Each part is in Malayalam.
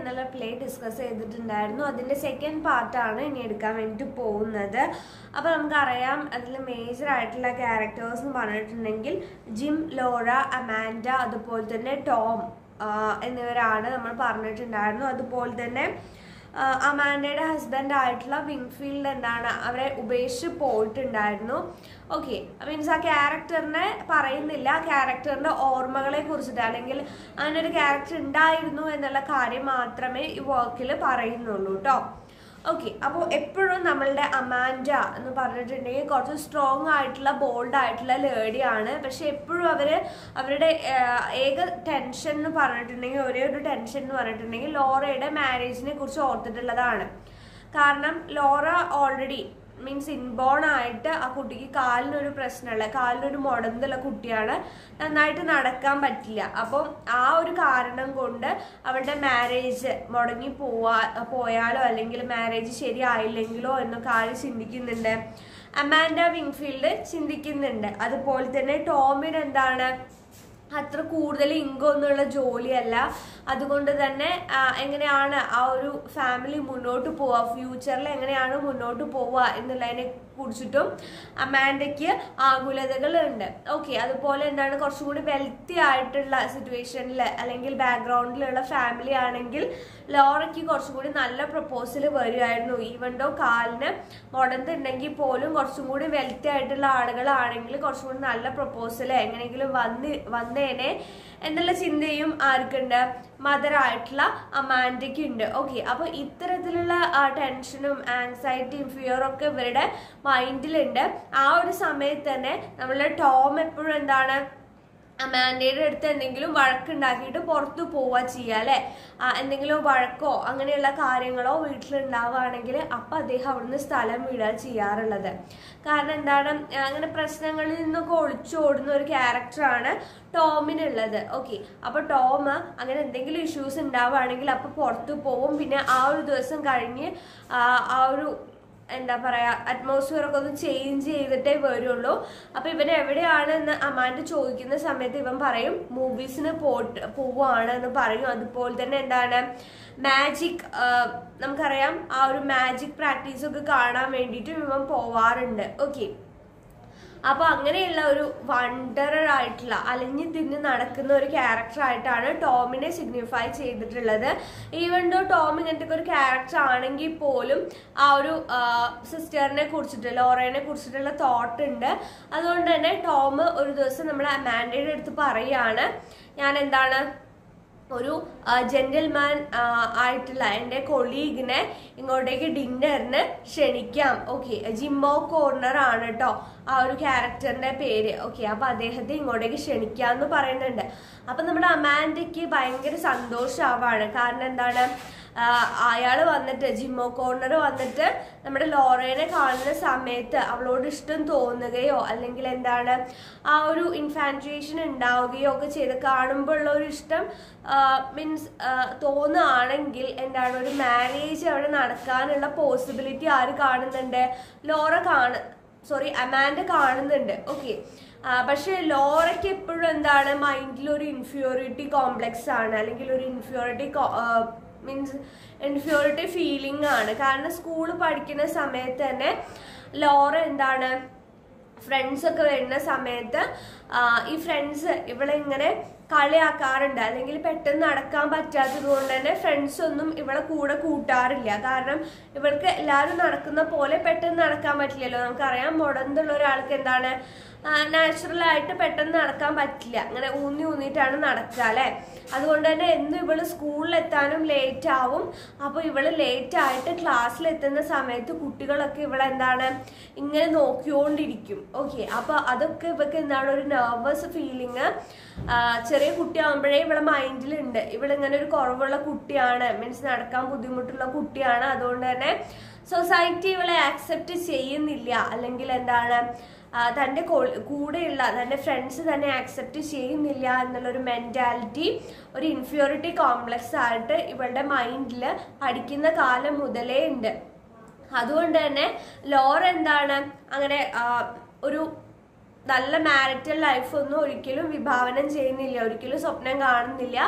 എന്നുള്ള പ്ലേ ഡിസ്കസ് ചെയ്തിട്ടുണ്ടായിരുന്നു അതിന്റെ സെക്കൻഡ് പാർട്ടാണ് ഇനി എടുക്കാൻ വേണ്ടിയിട്ട് പോകുന്നത് അപ്പോൾ നമുക്കറിയാം അതിൽ മേജർ ആയിട്ടുള്ള ക്യാരക്ടേഴ്സ് എന്ന് പറഞ്ഞിട്ടുണ്ടെങ്കിൽ ജിം ലോറ അമാൻഡ അതുപോലെ തന്നെ ടോം ആ, എന്നിവരാണ് നമ്മൾ പറഞ്ഞിട്ടുണ്ടായിരുന്നു അതുപോലെ തന്നെ ആ, അമാൻഡയുടെ ഹസ്ബൻഡ് ആയിട്ടുള്ള വിങ്ഫീൽഡ് എന്താണ് അവരെ ഉപേക്ഷിച്ച് പോയിട്ടുണ്ടായിരുന്നു ഓക്കെ മീൻസ് ആ ക്യാരക്ടറിനെ പറയുന്നില്ല ആ ക്യാരക്ടറിന്റെ ഓർമ്മകളെ കുറിച്ചിട്ട് അല്ലെങ്കിൽ അങ്ങനെ ഒരു ക്യാരക്ടർ ഉണ്ടായിരുന്നു എന്നുള്ള കാര്യം മാത്രമേ ഈ വർക്കിൽ പറയുന്നുള്ളൂ കേട്ടോ ഓക്കെ അപ്പോൾ എപ്പോഴും നമ്മളുടെ അമാൻഡ എന്ന് പറഞ്ഞിട്ടുണ്ടെങ്കിൽ കുറച്ച് സ്ട്രോങ് ആയിട്ടുള്ള ബോൾഡ് ആയിട്ടുള്ള ലേഡിയാണ് പക്ഷെ എപ്പോഴും അവര് അവരുടെ ആ, ഏക ടെൻഷൻ എന്ന് പറഞ്ഞിട്ടുണ്ടെങ്കിൽ ഒരേ ഒരു ടെൻഷൻ എന്ന് പറഞ്ഞിട്ടുണ്ടെങ്കിൽ ലോറയുടെ മാരേജിനെ കുറിച്ച് ഓർത്തിട്ടുള്ളതാണ് കാരണം ലോറ ഓൾറെഡി മീൻസ് ഇൻബോൺ ആയിട്ട് ആ കുട്ടിക്ക് കാലിനൊരു പ്രശ്നമുള്ള കാലിനൊരു മുടന്തുള്ള കുട്ടിയാണ് നന്നായിട്ട് നടക്കാൻ പറ്റില്ല അപ്പം ആ ഒരു കാരണം കൊണ്ട് അവളുടെ മാരേജ് മുടങ്ങി പോവാ പോയാലോ അല്ലെങ്കിൽ മാരേജ് ശരിയായില്ലെങ്കിലോ എന്നൊക്കെ ആര് ചിന്തിക്കുന്നുണ്ട് അമാൻഡ വിങ്ഫീൽഡ് ചിന്തിക്കുന്നുണ്ട് അതുപോലെ തന്നെ ടോമിന് എന്താണ് അത്ര കൂടുതൽ ഇൻകം ഒന്നുള്ള ജോലിയല്ല അതുകൊണ്ട് തന്നെ ആ, എങ്ങനെയാണ് ആ ഒരു ഫാമിലി മുന്നോട്ട് പോവുക ഫ്യൂച്ചറിൽ എങ്ങനെയാണ് മുന്നോട്ട് പോവുക എന്നുള്ളതിനെ കുറിച്ചിട്ടും അമാൻഡയ്ക്ക് ആകുലതകളുണ്ട് ഓക്കെ അതുപോലെ എന്താണ് കുറച്ചും കൂടി വെൽത്തി ആയിട്ടുള്ള സിറ്റുവേഷനിൽ അല്ലെങ്കിൽ ബാക്ക്ഗ്രൗണ്ടിലുള്ള ഫാമിലി ആണെങ്കിൽ ലോറയ്ക്ക് കുറച്ചും കൂടി നല്ല പ്രപ്പോസൽ വരുമായിരുന്നു ഈവൻ ഡോ കാലിന് മുടന്തുണ്ടെങ്കിൽ പോലും കുറച്ചും കൂടി വെൽത്തി ആയിട്ടുള്ള ആളുകളാണെങ്കിൽ കുറച്ചും കൂടി നല്ല പ്രപ്പോസൽ എങ്ങനെയെങ്കിലും വന്ന് വന്നേനെ എന്നുള്ള ചിന്തയും ആർക്കുണ്ട് മദർ ആയിട്ടുള്ള അമാൻഡയ്ക്ക് ഉണ്ട് ഓക്കെ അപ്പൊ ഇത്തരത്തിലുള്ള ടെൻഷനും ആൻസൈറ്റിയും ഫിയറും ഒക്കെ ഇവരുടെ മൈൻഡിലുണ്ട് ആ ഒരു സമയത്ത് തന്നെ നമ്മളുടെ ടോം എപ്പോഴും എന്താണ് അമാൻഡയുടെ അടുത്ത് എന്തെങ്കിലും വഴക്കുണ്ടാക്കിയിട്ട് പുറത്തു പോവുക ചെയ്യുക അല്ലെ എന്തെങ്കിലും വഴക്കോ അങ്ങനെയുള്ള കാര്യങ്ങളോ വീട്ടിലുണ്ടാവുകയാണെങ്കിൽ അപ്പൊ അദ്ദേഹം അവിടുന്ന് സ്ഥലം വിടുക ചെയ്യാറുള്ളത് കാരണം എന്താണ് ആ, അങ്ങനെ പ്രശ്നങ്ങളിൽ നിന്നൊക്കെ ഒളിച്ചോടുന്ന ഒരു ക്യാരക്ടറാണ് ടോമിനുള്ളത് ഓക്കെ അപ്പൊ ടോം അങ്ങനെ എന്തെങ്കിലും ഇഷ്യൂസ് ഉണ്ടാവുകയാണെങ്കിൽ അപ്പൊ പുറത്തു പോവും പിന്നെ ആ ഒരു ദിവസം കഴിഞ്ഞ് ആ, ആ ഒരു എന്താ പറയാ അറ്റ്മോസ്ഫിയർ ഒക്കെ ഒന്ന് ചേഞ്ച് ചെയ്തിട്ടേ വരുള്ളൂ അപ്പൊ ഇവൻ എവിടെയാണ് എന്ന് അമാൻഡ് ചോദിക്കുന്ന സമയത്ത് ഇവൻ പറയും മൂവീസിന് പോട്ട് പോവാണ് എന്ന് പറയും അതുപോലെ തന്നെ എന്താണ് മാജിക് നമുക്കറിയാം ആ ഒരു മാജിക് പ്രാക്ടീസ് ഒക്കെ കാണാൻ വേണ്ടിയിട്ടും ഇവൻ പോവാറുണ്ട് ഓക്കെ അപ്പൊ അങ്ങനെയുള്ള ഒരു വണ്ടറർ ആയിട്ടുള്ള അലിഞ്ഞു തിരിഞ്ഞ് നടക്കുന്ന ഒരു ക്യാരക്ടർ ആയിട്ടാണ് ടോമിനെ സിഗ്നിഫൈ ചെയ്തിട്ടുള്ളത് ഈവൻ ദോ ടോം ഇങ്ങനത്തെ ഒരു ക്യാരക്ടർ ആണെങ്കിൽ പോലും ആ ഒരു സിസ്റ്ററിനെ കുറിച്ചിട്ട് ലോറേനെ കുറിച്ചിട്ടുള്ള തോട്ട് ഉണ്ട് അതുകൊണ്ട് തന്നെ ടോം ഒരു ദിവസം നമ്മുടെ അമാൻഡയുടെ അടുത്ത് പറയാണ് ഞാൻ എന്താണ് ഒരു ജെന്റിൽമാൻ ആയിട്ടുള്ള എൻ്റെ കൊളീഗിനെ ഇങ്ങോട്ടേക്ക് ഡിന്നറിന് ക്ഷണിക്കാം ഓക്കെ ജിമ്മോ കോർണർ ആണ് കേട്ടോ ആ ഒരു ക്യാരക്ടറിന്റെ പേര് ഓക്കെ അപ്പൊ അദ്ദേഹത്തെ ഇങ്ങോട്ടേക്ക് ക്ഷണിക്കാന്ന് പറയുന്നുണ്ട് അപ്പൊ നമ്മുടെ അമാൻഡയ്ക്ക് ഭയങ്കര സന്തോഷമാവാണ് കാരണം എന്താണ് അയാൾ വന്നിട്ട് ജിമ്മോ കോർണർ വന്നിട്ട് നമ്മുടെ ലോറേനെ കാണുന്ന സമയത്ത് അവളോട് ഇഷ്ടം തോന്നുകയോ അല്ലെങ്കിൽ എന്താണ് ആ ഒരു ഇൻഫാൻറ്റുവേഷൻ ഉണ്ടാവുകയോ ഒക്കെ ചെയ്ത് കാണുമ്പോൾ ഉള്ള ഒരു ഇഷ്ടം മീൻസ് തോന്നുകയാണെങ്കിൽ എന്താണ് ഒരു മാരേജ് അവിടെ നടക്കാനുള്ള പോസിബിലിറ്റി ആര് കാണുന്നുണ്ട് ലോറ കാണ സോറി അമാൻഡ കാണുന്നുണ്ട് ഓക്കെ പക്ഷെ ലോറയ്ക്ക് എപ്പോഴും എന്താണ് മൈൻഡിൽ ഒരു ഇൻഫ്യൂരിറ്റി കോംപ്ലക്സ് ആണ് അല്ലെങ്കിൽ ഒരു ഇൻഫ്യൂരിറ്റി മീൻസ് ഇൻഫ്യൂരിറ്റി ഫീലിംഗ് ആണ് കാരണം സ്കൂൾ പഠിക്കുന്ന സമയത്ത് തന്നെ ലോറ എന്താണ് ഫ്രണ്ട്സ് ഒക്കെ വരുന്ന സമയത്ത് ആ, ഈ ഫ്രണ്ട്സ് ഇവളെ ഇങ്ങനെ കളിയാക്കാറുണ്ട് അല്ലെങ്കിൽ പെട്ടെന്ന് നടക്കാൻ പറ്റാത്തത് കൊണ്ട് തന്നെ ഫ്രണ്ട്സ് ഒന്നും ഇവളെ കൂടെ കൂട്ടാറില്ല കാരണം ഇവൾക്ക് എല്ലാവരും നടക്കുന്ന പോലെ പെട്ടെന്ന് നടക്കാൻ പറ്റില്ലല്ലോ നമുക്കറിയാം മുടന്തുള്ള ഒരാൾക്ക് എന്താണ് നാച്ചുറൽ ആയിട്ട് പെട്ടെന്ന് നടക്കാൻ പറ്റില്ല അങ്ങനെ ഊന്നി ഊന്നിയിട്ടാണ് നടക്കുക അല്ലെ അതുകൊണ്ട് തന്നെ എന്നും ഇവള് സ്കൂളിൽ എത്താനും ലേറ്റ് ആവും അപ്പൊ ഇവള് ലേറ്റ് ആയിട്ട് ക്ലാസ്സിൽ എത്തുന്ന സമയത്ത് കുട്ടികളൊക്കെ ഇവളെന്താണ് ഇങ്ങനെ നോക്കിയോണ്ടിരിക്കും ഓക്കെ അപ്പൊ അതൊക്കെ ഇവക്ക് എന്താണ് ഒരു നെർവസ് ഫീലിംഗ് ചെറിയ കുട്ടിയാകുമ്പോഴേ ഇവളെ മൈൻഡിലുണ്ട് ഇവളിങ്ങനെ ഒരു കുറവുള്ള കുട്ടിയാണ് മീൻസ് നടക്കാൻ ബുദ്ധിമുട്ടുള്ള കുട്ടിയാണ് അതുകൊണ്ട് തന്നെ സൊസൈറ്റി ഇവളെ ആക്സെപ്റ്റ് ചെയ്യുന്നില്ല അല്ലെങ്കിൽ എന്താണ് ആ, തന്റെ കൊ- കൂടെയുള്ള തന്റെ ഫ്രണ്ട്സ് തന്നെ ആക്സെപ്റ്റ് ചെയ്യുന്നില്ല എന്നുള്ളൊരു മെന്റാലിറ്റി ഒരു ഇൻഫ്യൂരിറ്റി കോംപ്ലക്സ് ആയിട്ട് ഇവളുടെ മൈൻഡിൽ പഠിക്കുന്ന കാലം മുതലേ ഉണ്ട് അതുകൊണ്ട് തന്നെ ലോർ എന്താണ് അങ്ങനെ ആ, ഒരു നല്ല മാരിറ്റൽ ലൈഫ് ഒന്നും ഒരിക്കലും വിഭാവനം ചെയ്യുന്നില്ല ഒരിക്കലും സ്വപ്നം കാണുന്നില്ല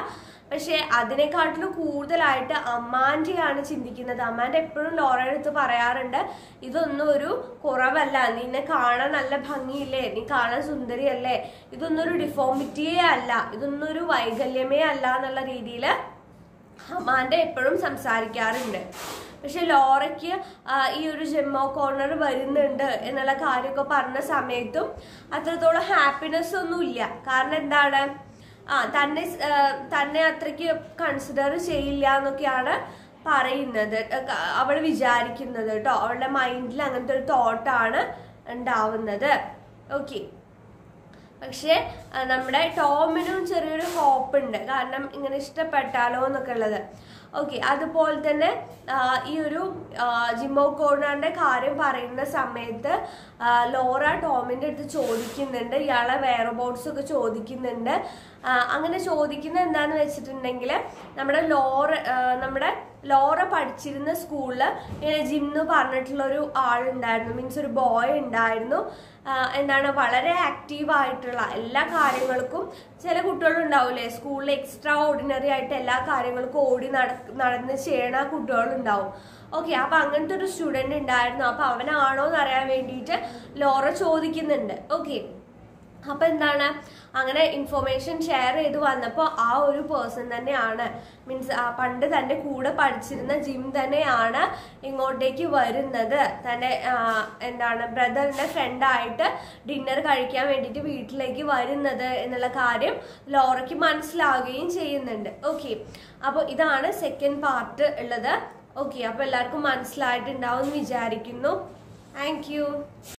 പക്ഷെ അതിനെക്കാട്ടിലും കൂടുതലായിട്ട് അമ്മാൻ്റെയാണ് ചിന്തിക്കുന്നത് അമ്മാൻ്റെ എപ്പോഴും ലോറയുടെ അടുത്ത് പറയാറുണ്ട് ഇതൊന്നും ഒരു കുറവല്ല നിന്നെ കാണാൻ നല്ല ഭംഗിയില്ലേ നീ കാണാൻ സുന്ദരിയല്ലേ ഇതൊന്നും ഒരു ഡിഫോമിറ്റിയേ അല്ല ഇതൊന്നും ഒരു വൈകല്യമേ അല്ല എന്നുള്ള രീതിയിൽ അമ്മാൻ്റെ എപ്പോഴും സംസാരിക്കാറുണ്ട് പക്ഷെ ലോറയ്ക്ക് ആ, ഈ ഒരു ജെമ്മോ കോർണർ വരുന്നുണ്ട് എന്നുള്ള കാര്യമൊക്കെ പറഞ്ഞ സമയത്തും അത്രത്തോളം ഹാപ്പിനെസ് ഒന്നും ഇല്ല കാരണം എന്താണ് ആ തന്നെ സ്- ആ, തന്നെ അത്രയ്ക്ക് കൺസിഡർ ചെയ്യില്ല എന്നൊക്കെയാണ് പറയുന്നത് അവൾ വിചാരിക്കുന്നത് കേട്ടോ അവളുടെ മൈൻഡിൽ അങ്ങനത്തെ ഒരു തോട്ടാണ് ഉണ്ടാവുന്നത് ഓക്കെ പക്ഷേ ആ, നമ്മുടെ ടോമിനും ചെറിയൊരു ഹോപ്പ് ഉണ്ട് കാരണം ഇങ്ങനെ ഇഷ്ടപ്പെട്ടാലോ എന്നൊക്കെ ഉള്ളത് ഓക്കെ അതുപോലെ തന്നെ ആ, ഈ ഒരു ആ, ജിമ്മോ കോർണറിന്റെ കാര്യം പറയുന്ന സമയത്ത് ആ, ലോറ ടോമിന്റെ അടുത്ത് ചോദിക്കുന്നുണ്ട് ഇയാളെ വെയർ ബോട്ട്സ് ഒക്കെ ചോദിക്കുന്നുണ്ട് ആ, അങ്ങനെ ചോദിക്കുന്നത് എന്താന്ന് വെച്ചിട്ടുണ്ടെങ്കിൽ നമ്മുടെ ലോറ ആ, നമ്മുടെ ലോറ പഠിച്ചിരുന്ന സ്കൂളിൽ ഇങ്ങനെ ജിം എന്ന് പറഞ്ഞിട്ടുള്ള ഒരു ആളുണ്ടായിരുന്നു മീൻസ് ഒരു ബോയ് ഉണ്ടായിരുന്നു ആ, എന്താണ് വളരെ ആക്റ്റീവ് ആയിട്ടുള്ള എല്ലാ കാര്യങ്ങൾക്കും ചില കുട്ടികളുണ്ടാവില്ലേ സ്കൂളിൽ എക്സ്ട്രാ ഓർഡിനറി ആയിട്ട് എല്ലാ കാര്യങ്ങൾക്കും ഓടി നട നടന്ന് ചെയ്യണ കുട്ടികളുണ്ടാവും ഓക്കെ അപ്പൊ അങ്ങനത്തെ ഒരു സ്റ്റുഡന്റ് ഉണ്ടായിരുന്നു അപ്പൊ അവനാണോ എന്ന് അറിയാൻ വേണ്ടിയിട്ട് ലോറ ചോദിക്കുന്നുണ്ട് ഓക്കെ അപ്പൊ എന്താണ് അങ്ങനെ ഇൻഫർമേഷൻ ഷെയർ ചെയ്ത് വന്നപ്പോൾ ആ ഒരു പേഴ്സൺ തന്നെയാണ് മീൻസ് പണ്ട് തന്റെ കൂടെ പഠിച്ചിരുന്ന ജിം തന്നെയാണ് ഇങ്ങോട്ടേക്ക് വരുന്നത് തന്റെ ആ, എന്താണ് ബ്രദറിന്റെ ഫ്രണ്ടായിട്ട് ഡിന്നർ കഴിക്കാൻ വേണ്ടിയിട്ട് വീട്ടിലേക്ക് വരുന്നത് എന്നുള്ള കാര്യം ലോറയ്ക്ക് മനസ്സിലാവുകയും ചെയ്യുന്നുണ്ട് ഓക്കെ അപ്പോൾ ഇതാണ് സെക്കൻഡ് പാർട്ട് ഉള്ളത് ഓക്കെ അപ്പോൾ എല്ലാവർക്കും മനസ്സിലായിട്ടുണ്ടാവും എന്ന് വിചാരിക്കുന്നു താങ്ക് യു